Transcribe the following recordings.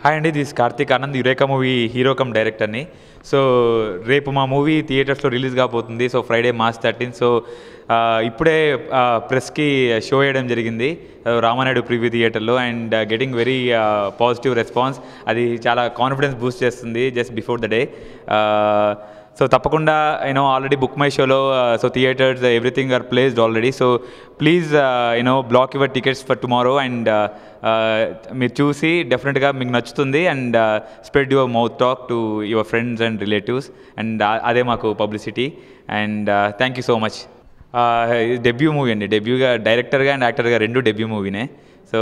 hi అండి this Karthik Anand Eureka movie hero cum డైరెక్టర్ని so రేపు మా మూవీ థియేటర్స్లో రిలీజ్ కాబోతుంది so Friday March thirteen so ఆ, ఇప్పుడే ప్రెస్కి షో వేయడం జరిగింది ఆ, రామానాయుడు ప్రివ్యూ థియేటర్లో and getting very positive response అది చాలా కాన్ఫిడెన్స్ బూస్ట్ చేస్తుంది just before the day so తప్పకుండా యూనో ఆల్రెడీ బుక్ మై షోలో so theatres everything are placed already so please you know block your tickets for tomorrow and మీరు చూసి డెఫినెట్గా మీకు నచ్చుతుంది and spread your mouth talk to your friends and relatives and అదే మాకు publicity and thank you so much debut movie అండి డెబ్యూగా డైరెక్టర్గా అండ్ యాక్టర్గా రెండు డెబ్యూ మూవీనే సో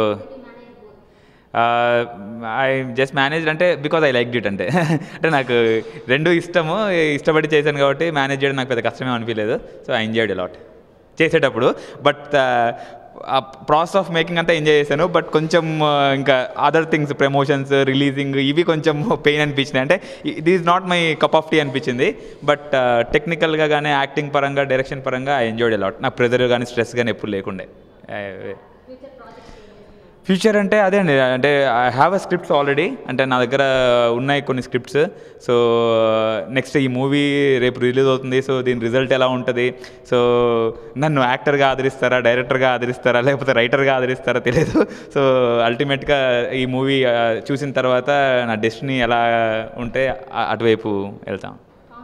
ఐ జస్ట్ మేనేజ్ అంటే బికాజ్ ఐ లైక్ ఇట్ అంటే అంటే నాకు రెండు ఇష్టము ఇష్టపడి చేశాను కాబట్టి మేనేజ్ చేయడం నాకు పెద్ద కష్టమే అనిపించలేదు సో ఐ ఎంజాయ్డ్ లాట్ చేసేటప్పుడు బట్ ఆ ప్రాసెస్ ఆఫ్ మేకింగ్ అంతా ఎంజాయ్ చేశాను బట్ కొంచెం uh, ఇంకా అదర్ థింగ్స్ ప్రమోషన్స్ రిలీజింగ్ ఇవి కొంచెం పెయిన్ అనిపించినాయి అంటే ఇది is not my cup of tea అనిపించింది బట్ టెక్నికల్గా కానీ యాక్టింగ్ పరంగా డైరెక్షన్ పరంగా ఐ ఎంజాయ్డ్ లాట్ నాకు ప్రెజర్ కానీ స్ట్రెస్ కానీ ఎప్పుడు లేకుండే I- ఫ్యూచర్ అంటే అదే అండి అంటే I have a scripts already అంటే నా దగ్గర ఉన్నాయి కొన్ని స్క్రిప్ట్స్ సో నెక్స్ట్ ఈ మూవీ రేపు రిలీజ్ అవుతుంది సో దీని రిజల్ట్ ఎలా ఉంటుంది సో నన్ను యాక్టర్గా ఆదరిస్తారా డైరెక్టర్గా ఆదరిస్తారా లేకపోతే రైటర్గా ఆదరిస్తారా తెలియదు సో అల్టిమేట్గా ఈ మూవీ చూసిన తర్వాత నా డెస్టినీ ఎలా ఉంటే అ- అటువైపు వెళ్తాం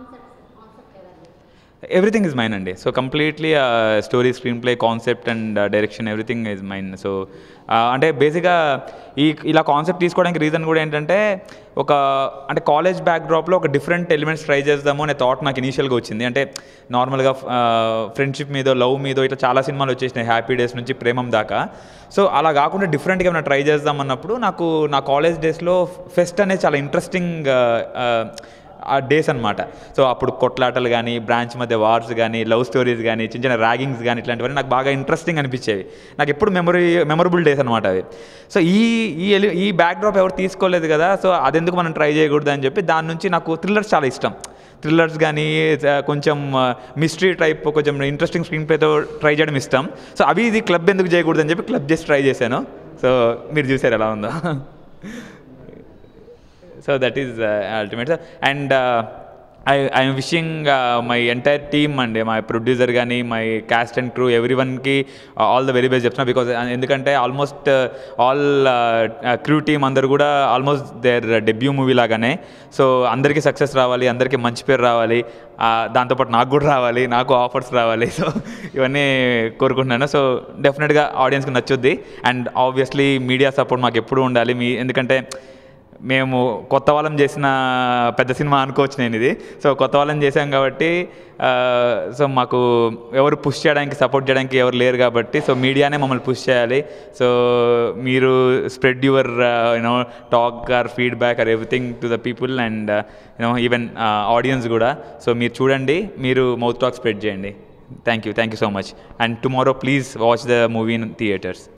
ఎవ్రీథింగ్ ఇస్ మైన్ అండి so completely story screenplay concept and direction everything is mine so అంటే బేసిక్గా ఈ ఇలా కాన్సెప్ట్ తీసుకోవడానికి రీజన్ కూడా ఏంటంటే ఒక అంటే కాలేజ్ బ్యాక్డ్రాప్లో ఒక డిఫరెంట్ ఎలిమెంట్స్ ట్రై చేద్దాము అనే థాట్ నాకు ఇనీషియల్గా వచ్చింది అంటే నార్మల్గా ఫ్రెండ్షిప్ మీద లవ్ మీద ఇట్లా చాలా సినిమాలు వచ్చేసినాయి హ్యాపీ డేస్ నుంచి ప్రేమం దాకా సో అలా కాకుండా డిఫరెంట్గా ఏమైనా ట్రై చేద్దాం అన్నప్పుడు నాకు నా కాలేజ్ డేస్లో ఫెస్ట్ అనేది చాలా ఇంట్రెస్టింగ్ ఆ డేస్ అనమాట సో అప్పుడు కొట్లాటలు కానీ బ్రాంచ్ మధ్య వార్స్ కానీ లవ్ స్టోరీస్ కానీ చిన్న చిన్న ర్యాగింగ్స్ కానీ ఇట్లాంటివన్నీ నాకు బాగా ఇంట్రెస్టింగ్ అనిపించేవి నాకు ఎప్పుడు మెమరీ మెమరబుల్ డేస్ అనమాట అవి సో ఈ ఈ ఎలి ఈ బ్యాక్డ్రాప్ ఎవరు తీసుకోలేదు కదా సో అదెందుకు మనం ట్రై చేయకూడదు అని చెప్పి దాని నుంచి నాకు థ్రిల్లర్స్ చాలా ఇష్టం థ్రిల్లర్స్ కానీ కొంచెం మిస్టరీ టైప్ కొంచెం ఇంట్రెస్టింగ్ స్క్రీన్ ప్లేతో ట్రై చేయడం ఇష్టం సో అవి ఇది క్లబ్ ఎందుకు చేయకూడదు అని చెప్పి క్లబ్ చేసి ట్రై చేశాను సో మీరు చూసారు ఎలా ఉందో so that is ultimate and I I'm wishing my entire team అండి మై ప్రొడ్యూసర్ కానీ మై క్యాస్ట్ అండ్ క్రూ ఎవ్రీ వన్కి ఆల్ ద వెరీ బెస్ట్ చెప్తున్నా బికాజ్ ఎందుకంటే ఆల్మోస్ట్ ఆల్ క్రూ టీమ్ అందరు కూడా ఆల్మోస్ట్ దేర్ డెబ్యూ మూవీ లాగానే సో అందరికీ సక్సెస్ రావాలి అందరికీ మంచి పేరు రావాలి ఆ, దాంతోపాటు నాకు కూడా రావాలి నాకు ఆఫర్స్ రావాలి సో ఇవన్నీ కోరుకుంటున్నాను సో డెఫినెట్గా ఆడియన్స్కి నచ్చుద్ది అండ్ ఆబ్వియస్లీ మీడియా సపోర్ట్ మాకు ఎప్పుడు ఉండాలి మీ ఎందుకంటే మేము కొత్త వాళ్ళం చేసిన పెద్ద సినిమా అనుకోవచ్చు నేను ఇది సో కొత్త వాళ్ళం చేశాం కాబట్టి ఆ, సో మాకు ఎవరు పుష్ చేయడానికి సపోర్ట్ చేయడానికి ఎవరు లేరు కాబట్టి సో మీడియానే మమ్మల్ని పుష్ చేయాలి సో మీరు spread your you know talk or feedback or everything to the people and you know even audience కూడా సో మీరు చూడండి మీరు మౌత్ టాక్ స్ప్రెడ్ చేయండి thank you thank you so much and tomorrow please watch the movie in theatres